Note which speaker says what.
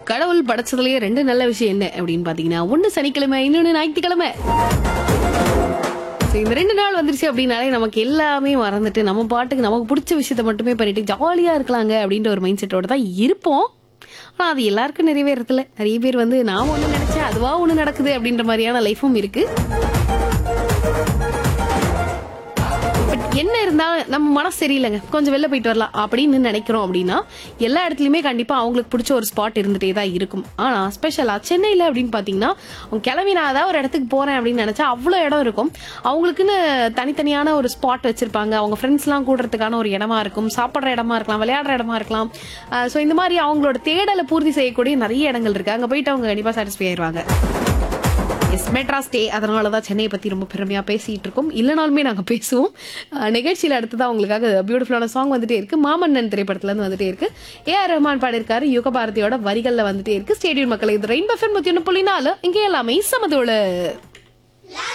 Speaker 1: கடவுள் படைச்சதுலயே ரெண்டு நல்ல விஷயம் என்ன அப்படின்னு பாத்தீங்கன்னா ஒண்ணு சனிக்கிழமை இன்னொன்னு ஞாயிற்றுக்கிழமை So, இந்த ரெண்டு நாள் வந்துருச்சு அப்படின்னாலே நமக்கு எல்லாமே மறந்துட்டு நம்ம பாட்டுக்கு நமக்கு பிடிச்ச விஷயத்த மட்டுமே பண்ணிட்டு ஜாலியா இருக்கலாங்க அப்படின்ற ஒரு மைண்ட் செட்டோட தான் இருப்போம் ஆனா அது எல்லாருக்கும் நிறைவேறதில்ல நிறைய பேர் வந்து நான் ஒண்ணு நினைச்சேன் அதுவா ஒண்ணு நடக்குது அப்படின்ற மாதிரியான லைஃபும் இருக்கு பட் என்ன இருந்தாலும் நம்ம மனசு சரியில்லைங்க கொஞ்சம் வெளில போயிட்டு வரலாம் அப்படின்னு நினைக்கிறோம் அப்படின்னா எல்லா இடத்துலயுமே கண்டிப்பா அவங்களுக்கு பிடிச்ச ஒரு ஸ்பாட் இருந்துட்டே தான் இருக்கும் ஆனா ஸ்பெஷலா சென்னையில அப்படின்னு பாத்தீங்கன்னா அவங்க கிளம்பி நான் ஏதாவது ஒரு இடத்துக்கு போறேன் அப்படின்னு நினைச்சா அவ்வளோ இடம் இருக்கும் அவங்களுக்குன்னு தனித்தனியான ஒரு ஸ்பாட் வச்சிருப்பாங்க அவங்க ஃப்ரெண்ட்ஸ் எல்லாம் கூடுறதுக்கான ஒரு இடமா இருக்கும் சாப்பிடுற இடமா இருக்கலாம் விளையாடுற இடமா இருக்கலாம் ஸோ இந்த மாதிரி அவங்களோட தேடலை பூர்த்தி செய்யக்கூடிய நிறைய இடங்கள் இருக்கு அங்க போயிட்டு அவங்க கண்டிப்பா சாட்டிஸ்ஃபை ஆயிருவாங்க எஸ் மெட்ரா ஸ்டே அதனால தான் சென்னையை பற்றி ரொம்ப பெருமையாக பேசிகிட்டு இருக்கோம் இல்லைனாலுமே நாங்கள் பேசுவோம் அஹ் நிகழ்ச்சியில் அடுத்ததான் உங்களுக்காக பியூட்டிஃபுல்லான சாங் வந்துட்டே இருக்கு மாமன்னன் திரைப்படத்துலேருந்து வந்துட்டே இருக்கு ஏஆர் ரஹ்மான் பாடியிருக்காரு யுக பாரதியோட வரிகளில் வந்துட்டே இருக்கு ஸ்டேடியம் மக்களை இது ரெயின் பஃபன் நூற்றி ஒன்று புள்ளி நாலு இங்கே எல்லாமே சமதோடு